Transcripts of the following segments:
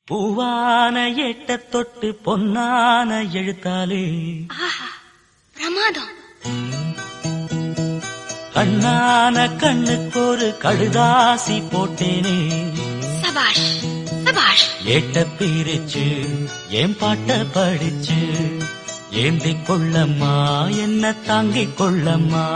பூவான எட்ட தொட்டு பொன்னான எழுத்தாலே ஆஹா பிரமாதம் கண்ணான கண்ணுக்கு ஒரு கடுதாசி போட்டேனே சபாஷ் சபாஷ் ஏட்ட பிரிச்சு என் பாட்ட படிச்சு ஏந்தி கொள்ளம்மா என்ன தாங்கிக் கொள்ளம்மா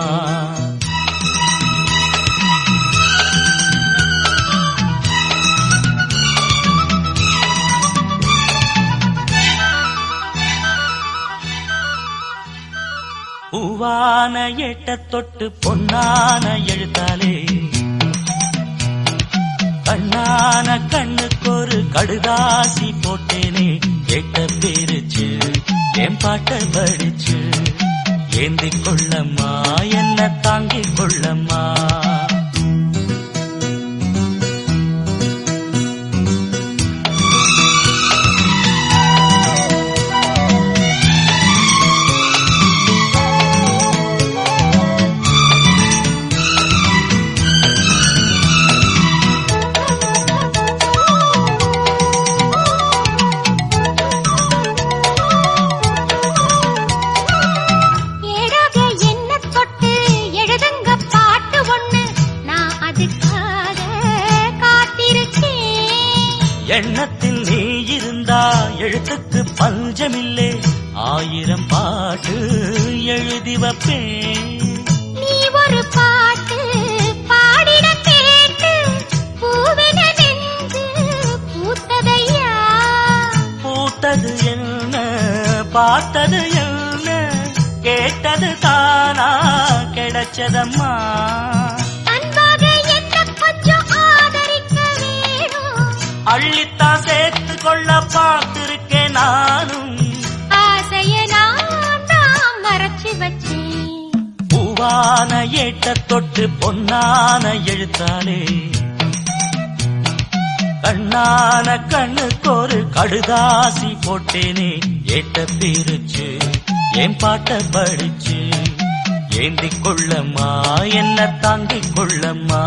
பூவான எட்ட தொட்டு பொன்னான எழுத்தாலே கண்ணான கண்ணுக்கு ஒரு கடுதாசி போட்டேனே கேட்ட பேருச்சு என் பாட்ட படிச்சு ஏந்தி கொள்ளம்மா என்ன தாங்கிக் கொள்ளம்மா ஏடாக என்ன தொட்டு எழுதுங்க பாட்டு ஒண்ணு நான் அதுக்காக காத்திருக்கேன் எண்ணத்தில் நீ இருந்தா எழுத்துக்கு பஞ்சமில்லே ஆயிரம் பாட்டு எழுதி வைப்பேன் நீ ஒரு பாட்டு பாடிட கேட்டு பூவென நெஞ்சு பூத்ததையா பூத்தது என்ன பார்த்தது என்ன கேட்டது தானா கிடைச்சதம்மா அன்பாக என்ன கொஞ்சம் ஆதரிக்க வேணும் அள்ளித்தான் சேர்த்து கொள்ள பார்த்திருக்கேன் நானும் ஆசைய நான் தான் மறைச்சு வச்சேன் பூவான ஏட்ட தொட்டு பொன்னான எழுத்தாலே கண்ணான கண்ணுக்கு ஒரு கடுதாசி போட்டேனே ஏட்ட பிரிச்சு என் பாட்ட படிச்சு ஏந்தி கொள்ளம்மா என்ன தாங்கிக் கொள்ளம்மா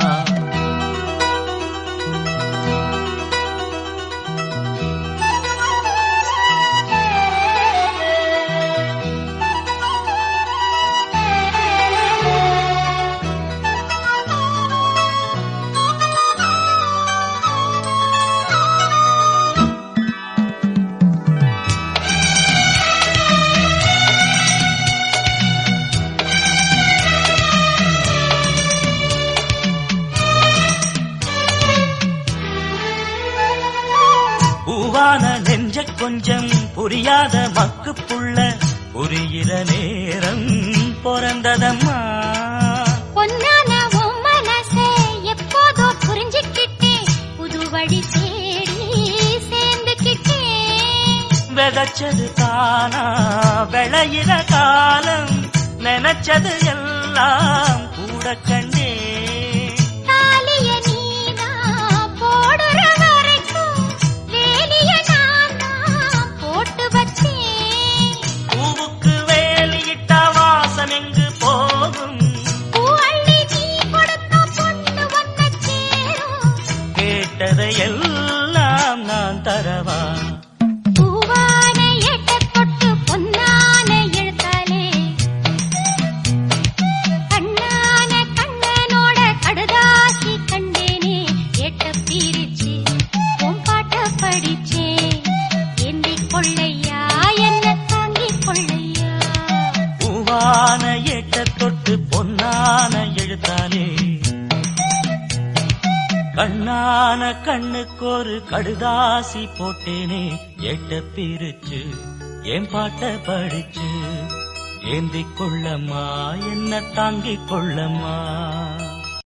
பூவான நெஞ்ச கொஞ்சம் புரியாத மக்கு புள்ள புரிகிற நேரம் பிறந்ததம்மா பொன்னான உன் மனசை எப்போதோ புரிஞ்சுக்கிட்டேன் புது வழி தேடி சேர்ந்துக்கிட்டேன் விதைச்சது தானா விளையிற காலம் நினைச்சது எல்லாம் கூட கண்டே தாலிய நீதான் போடுற வரைக்கும் வேலிய நான் தான் போட்டு வச்சேன் பூவுக்கு வேலியிட்ட வாசம் எங்கு போகும் பூ அள்ளி நீ கொடுத்த பொண்ணு ஒன்ன சேரும் கேட்டதை எல்லாம் நான் தரவா பூவான எட்ட தொட்டு பொன்னான எழுத்தாலே கண்ணான கண்ணனோட கடுதாசி கண்டேனே எட்ட பிரிச்சு உன் பாட்ட படிச்சே ஏந்தி கொள்ளையா என்ன தாங்கி கொள்ளையா பூவான ஏட்ட தொட்டு பொன்னான எழுத்தாலே கண்ணான கண்ணுக்கு ஒரு கடுதாசி போட்டேனே எட்ட பிரிச்சு என் பாட்ட படிச்சு ஏந்தி கொள்ளம்மா என்ன தாங்கிக் கொள்ளம்மா